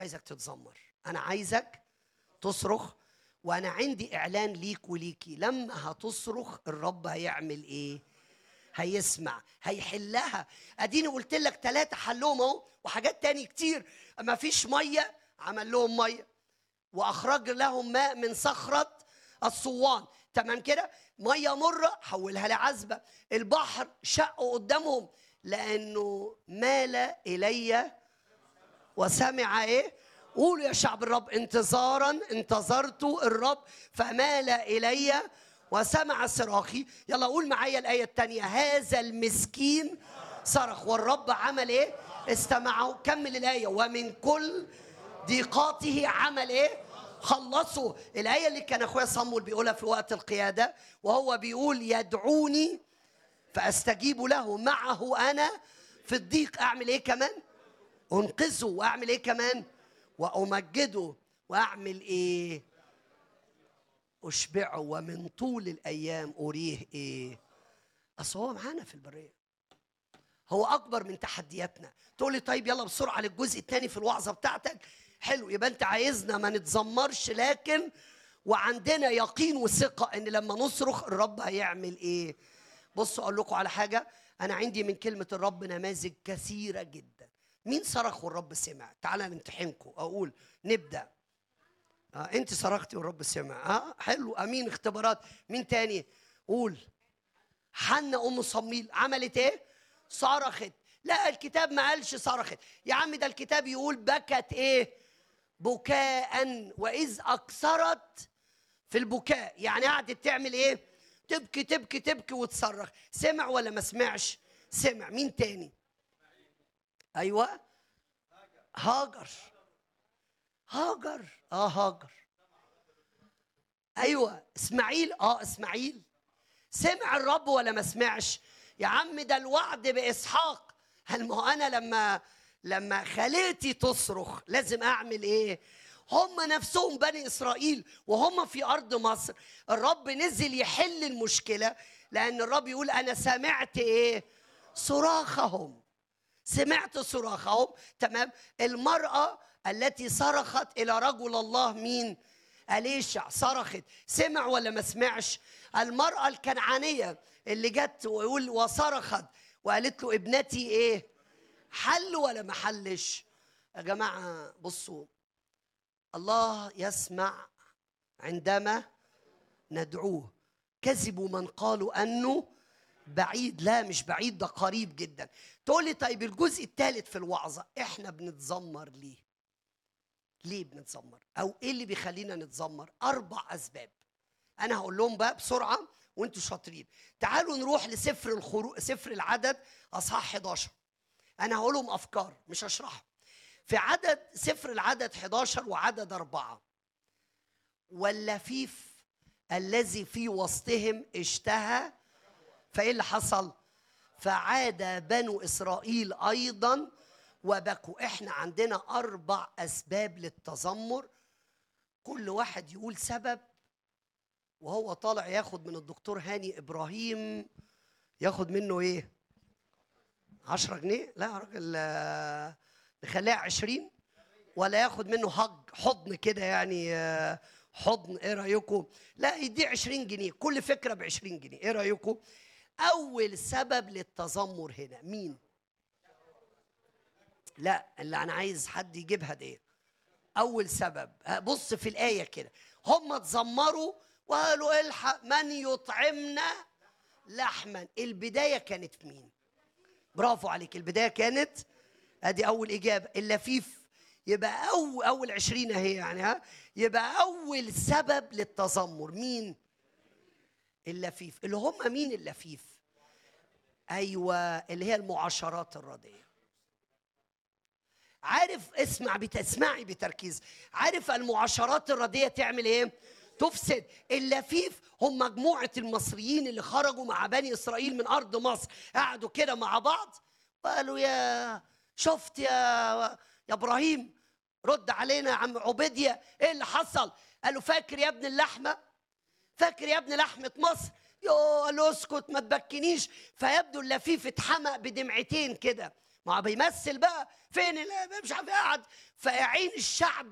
عايزك تتذمر انا عايزك تصرخ وانا عندي اعلان ليك وليكي لما هتصرخ الرب هيعمل ايه هيسمع هيحلها اديني قلت لك ثلاثه حلهم اهو وحاجات تاني كتير ما فيش ميه عمل لهم ميه واخرج لهم ماء من صخره الصوان تمام كده ميه مره حولها لعذبه البحر شقه قدامهم لانه مال الي وسمع ايه قولوا يا شعب الرب انتظارا انتظرت الرب فمال الي وسمع صراخي يلا قول معايا الايه الثانيه هذا المسكين صرخ والرب عمل ايه استمعه كمل الايه ومن كل ضيقاته عمل ايه خلصوا الآية اللي كان أخويا صمول بيقولها في وقت القيادة وهو بيقول يدعوني فأستجيب له معه أنا في الضيق أعمل إيه كمان أنقذه وأعمل إيه كمان وأمجده وأعمل إيه أشبعه ومن طول الأيام أريه إيه أصل هو معانا في البرية هو أكبر من تحدياتنا تقول لي طيب يلا بسرعة للجزء الثاني في الوعظة بتاعتك حلو يبقى انت عايزنا ما نتذمرش لكن وعندنا يقين وثقه ان لما نصرخ الرب هيعمل ايه بصوا اقول لكم على حاجه انا عندي من كلمه الرب نماذج كثيره جدا مين صرخ والرب سمع تعال نمتحنكم اقول نبدا آه انت صرختي والرب سمع اه حلو امين اختبارات مين تاني قول حنا ام صميل عملت ايه صرخت لا الكتاب ما قالش صرخت يا عم ده الكتاب يقول بكت ايه بكاء واذ اكثرت في البكاء يعني قعدت تعمل ايه تبكي تبكي تبكي وتصرخ سمع ولا ما سمعش سمع مين تاني ايوه هاجر هاجر اه هاجر ايوه اسماعيل اه اسماعيل سمع الرب ولا ما سمعش يا عم ده الوعد باسحاق هل ما هو انا لما لما خالتي تصرخ لازم اعمل ايه هم نفسهم بني اسرائيل وهم في ارض مصر الرب نزل يحل المشكله لان الرب يقول انا سمعت ايه صراخهم سمعت صراخهم تمام المراه التي صرخت الى رجل الله مين أليشع صرخت سمع ولا ما سمعش المرأة الكنعانية اللي جت ويقول وصرخت وقالت له ابنتي ايه حل ولا ما حلش يا جماعة بصوا الله يسمع عندما ندعوه كذبوا من قالوا أنه بعيد لا مش بعيد ده قريب جدا تقول لي طيب الجزء الثالث في الوعظة احنا بنتذمر ليه ليه بنتذمر او ايه اللي بيخلينا نتذمر اربع اسباب انا هقول لهم بقى بسرعه وانتوا شاطرين تعالوا نروح لسفر الخروج سفر العدد اصحاح 11 انا هقول لهم افكار مش هشرحها في عدد سفر العدد 11 وعدد أربعة واللفيف الذي في وسطهم اشتهى فايه اللي حصل فعاد بنو اسرائيل ايضا وبكوا احنا عندنا اربع اسباب للتذمر كل واحد يقول سبب وهو طالع ياخد من الدكتور هاني ابراهيم ياخد منه ايه عشرة جنيه لا يا راجل آه، نخليها عشرين ولا ياخد منه هج حضن كده يعني آه، حضن ايه رايكم لا يدي عشرين جنيه كل فكره ب 20 جنيه ايه رايكم اول سبب للتذمر هنا مين لا اللي انا عايز حد يجيبها دي اول سبب بص في الايه كده هم اتذمروا وقالوا الحق من يطعمنا لحما البدايه كانت في مين برافو عليك البدايه كانت ادي اول اجابه اللفيف يبقى اول اول عشرين اهي يعني ها يبقى اول سبب للتذمر مين اللفيف اللي هم مين اللفيف ايوه اللي هي المعاشرات الرديه عارف اسمع بتسمعي بتركيز عارف المعاشرات الرديه تعمل ايه تفسد اللفيف هم مجموعه المصريين اللي خرجوا مع بني اسرائيل من ارض مصر قعدوا كده مع بعض وقالوا يا شفت يا يا ابراهيم رد علينا يا عم عبيديا ايه اللي حصل قالوا فاكر يا ابن اللحمه فاكر يا ابن لحمه مصر يو قال له اسكت ما تبكنيش فيبدو اللفيف اتحمق بدمعتين كده ما هو بيمثل بقى فين ال- مش عارف قاعد فعين الشعب